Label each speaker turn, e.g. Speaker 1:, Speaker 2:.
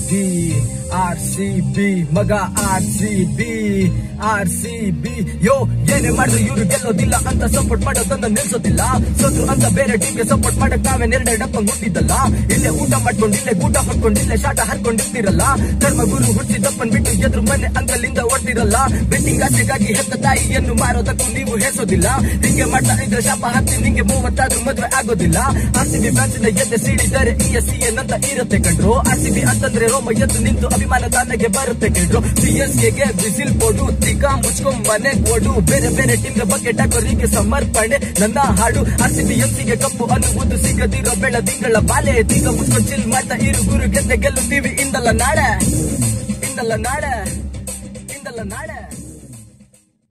Speaker 1: B R C B ಮಗ R C B R C B ಯೋ ಏನೇ ಮಾಡಿದ್ರು ಇವ್ರು ಗೆಲ್ಲೋದಿಲ್ಲ ಅಂತ ಸಪೋರ್ಟ್ ಮಾಡೋದನ್ನ ನಿಲ್ಸೋದಿಲ್ಲ ಸೋತ್ರು ಅಂತ ಬೇರೆ ಟೀಮ್ಗೆ ಸಪೋರ್ಟ್ ಮಾಡಕ್ ನಾವೇ ನೆರಡಪ್ಪ ಮುಟ್ಟಿದ್ದಲ್ಲ ಇಲ್ಲೇ ಊಟ ಮಾಡ್ಕೊಂಡು ಇಲ್ಲೇ ಊಟ ಹೊಡ್ಕೊಂಡು ಇಲ್ಲೇ ಶಾಟ ಹರ್ಕೊಂಡಿರ್ತಿರಲ್ಲ ಧರ್ಮ ಗುರು ಹುಟ್ಟಿದಪ್ಪನ್ ಬಿಟ್ಟು ಎದ್ರು ಮನೆ ಅಂಗಲಿಂದ ಹೊಡ್ತಿರಲ್ಲ ಬೆಟ್ಟಿಂಗ್ ಆಸೆಗಾಗಿ ಹೆತ್ತ ತಾಯಿಯನ್ನು ಮಾರೋದಕ್ಕೂ ನೀವು ಹೆಸೋದಿಲ್ಲ ಹಿಂಗೆ ಮಾಡ್ತಾ ಇದ್ರೆ ಶಾಪ ಹತ್ತಿ ನಿಂಗೆ ಮೂವತ್ತಾದ್ರೂ ಮದ್ವೆ ಆಗೋದಿಲ್ಲ ಆರ್ ಸಿ ಬಿ ಫ್ಯಾನ್ಸಿನ ಎದ್ದೆ ಸೀಳಿದರೆ ಇ ಎಸ್ ಸಿ ಏನಂತ ಇರುತ್ತೆ ಕಂಡ್ರು ಆರ್ ಸಿ ಬಿ ಅಂತಂದ್ರೆ ರೋಮ ಎದ್ದು ನಿಂತು ಅಭಿಮಾನ ತಾನಾಗೆ ಬರುತ್ತೆ ಕಂಡ್ರು ಪಿ ಎಸ್ ಗೆ ಬಿಸಿಲ್ ಕೊಡು ತಿಕ್ಕ ಮುಚ್ಕೊಂಡ್ ಮನೆ ಕೊಡು ಬೇರೆ ಬೇರೆ ಟೀಮ್ ಬಗ್ಗೆ ಟಾಕೋರಿಗೆ ಸಮರ್ಪಣೆ ನನ್ನ ಹಾಡು ಆರ್ ಸಿ ಬಿ ಎಂ ಗೆ ಕಪ್ಪು ಅನ್ನುವುದು ಸಿಗದಿರೋ ಬೆಳದಿಂಗಳ ಬಾಲೆ ತಿಕ್ಕ ಮುಚ್ಕೊಂಡ್ ಚಿಲ್ ಮಾಡ್ತಾ ಇರು ಗುರು ಗೆದ್ದೆ ಗೆಲ್ಲುತ್ತೀವಿ ಇಂದಲ್ಲ ನಾಳೆ ಇಂದಲ್ಲ ನಾಳೆ ಇಂದಲ್ಲ ನಾಳೆ